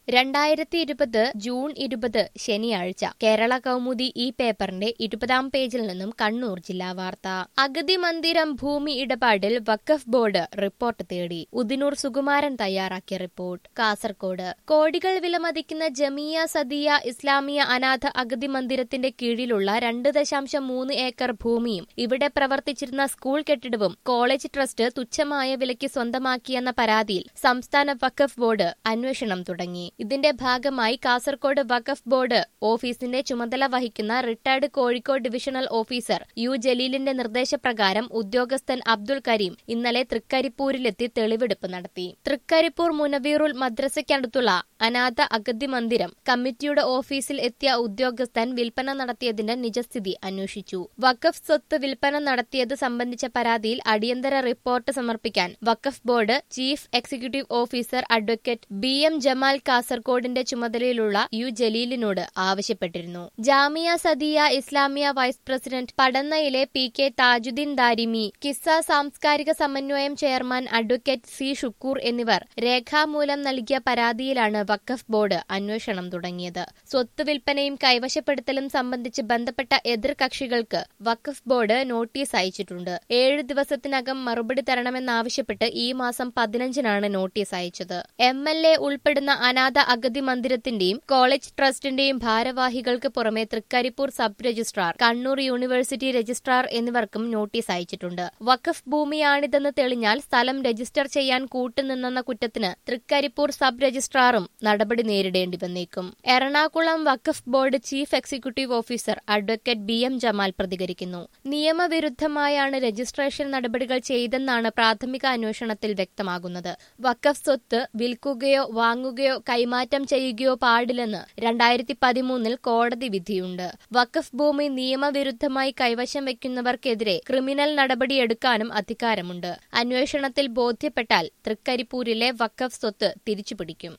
രണ്ടായിരത്തി ഇരുപത് ജൂൺ ഇരുപത് ശനിയാഴ്ച കേരള കൗമുദി ഈ പേപ്പറിന്റെ ഇരുപതാം പേജിൽ നിന്നും കണ്ണൂർ ജില്ലാ വാർത്ത അഗതി മന്ദിരം ഭൂമി ഇടപാടിൽ വഖഫ് ബോർഡ് റിപ്പോർട്ട് തേടി ഉദിനൂർ സുകുമാരൻ തയ്യാറാക്കിയ റിപ്പോർട്ട് കാസർകോട് കോടികൾ വിലമതിക്കുന്ന ജമിയ സദിയ ഇസ്ലാമിയ അനാഥ അഗതി മന്ദിരത്തിന്റെ കീഴിലുള്ള രണ്ട് ദശാംശം മൂന്ന് ഏക്കർ ഭൂമിയും ഇവിടെ പ്രവർത്തിച്ചിരുന്ന സ്കൂൾ കെട്ടിടവും കോളേജ് ട്രസ്റ്റ് തുച്ഛമായ വിലയ്ക്ക് സ്വന്തമാക്കിയെന്ന പരാതിയിൽ സംസ്ഥാന വഖഫ് ബോർഡ് അന്വേഷണം തുടങ്ങി ഇതിന്റെ ഭാഗമായി കാസർകോട് വഖഫ് ബോർഡ് ഓഫീസിന്റെ ചുമതല വഹിക്കുന്ന retired Kozhikode divisional officer U ജലീലിന്റെ നിർദ്ദേശപ്രകാരം ഉദ്യോഗസ്ഥൻ അബ്ദുൾ കരീം ഇന്നലെ തൃക്കരിപ്പൂരിലെത്തി തെളിവെടുപ്പ് നടത്തി തൃക്കരിപ്പൂർ മുനവീറുൽ മദ്രസയ്ക്കടുത്തുള്ള അനാഥ അഗതി മന്ദിരം കമ്മിറ്റിയുടെ ഓഫീസിൽ എത്തിയ ഉദ്യോഗസ്ഥൻ വിൽപ്പന നടത്തിയതിന്റെ നിജസ്ഥിതി അന്വേഷിച്ചു വഖഫ് സ്വത്ത് വിൽപ്പന നടത്തിയത് സംബന്ധിച്ച പരാതിയിൽ അടിയന്തര റിപ്പോർട്ട് സമർപ്പിക്കാൻ Waqf board chief executive officer advocate B M Jamal കാസർകോടിന്റെ ചുമതലയുള്ള യു ജലീലിനോട് ആവശ്യപ്പെട്ടിരുന്നു ജാമിയ സദിയ ഇസ്ലാമിയ വൈസ് പ്രസിഡന്റ് പടന്നയിലെ പി കെ താജുദ്ദീൻ ദാരിമി കിസ്സ സാംസ്കാരിക സമന്വയം ചെയർമാൻ അഡ്വക്കേറ്റ് സി ഷുക്കൂർ എന്നിവർ രേഖാമൂലം നൽകിയ പരാതിയിലാണ് വഖഫ് ബോർഡ് അന്വേഷണം തുടങ്ങിയത് സ്വത്ത് വിൽപ്പനയും കൈവശപ്പെടുത്തലും സംബന്ധിച്ച് ബന്ധപ്പെട്ട എതിർ കക്ഷികൾക്ക് വഖഫ് ബോർഡ് നോട്ടീസ് അയച്ചിട്ടുണ്ട് ഏഴ് ദിവസത്തിനകം മറുപടി തരണമെന്നാവശ്യപ്പെട്ട് ഈ മാസം പതിനഞ്ചിനാണ് നോട്ടീസ് അയച്ചത് എം എൽ എ ഉൾപ്പെടുന്ന അനാഥ അഗതി മന്ദിരത്തിന്റെയും കോളേജ് ട്രസ്റ്റിന്റെയും ഭാരവാഹികൾക്ക് പുറമെ Trikaripur sub registrar Kannur university registrar എന്നിവർക്കും നോട്ടീസ് അയച്ചിട്ടുണ്ട് വഖഫ് ഭൂമിയാണിതെന്ന് തെളിഞ്ഞാൽ സ്ഥലം രജിസ്റ്റർ ചെയ്യാൻ കൂട്ടുനിന്നെന്ന കുറ്റത്തിന് തൃക്കരിപ്പൂർ സബ് രജിസ്ട്രാറും നടപടി നേരിടേണ്ടി വന്നേക്കും Ernakulam Waqf board chief executive officer advocate B M Jamal പ്രതികരിക്കുന്നു നിയമവിരുദ്ധമായാണ് രജിസ്ട്രേഷൻ നടപടികൾ ചെയ്തെന്നാണ് പ്രാഥമിക അന്വേഷണത്തിൽ വ്യക്തമാകുന്നത് വഖഫ് സ്വത്ത് വിൽക്കുകയോ വാങ്ങുകയോ കൈമാറ്റം ചെയ്യുകയോ പാടില്ലെന്ന് രണ്ടായിരത്തി പതിമൂന്നിൽ കോടതി വിധിയുണ്ട് വഖഫ് ഭൂമി നിയമവിരുദ്ധമായി കൈവശം വയ്ക്കുന്നവർക്കെതിരെ ക്രിമിനൽ നടപടിയെടുക്കാനും അധികാരമുണ്ട് അന്വേഷണത്തിൽ ബോധ്യപ്പെട്ടാൽ തൃക്കരിപ്പൂരിലെ വഖഫ് സ്വത്ത് തിരിച്ചുപിടിക്കും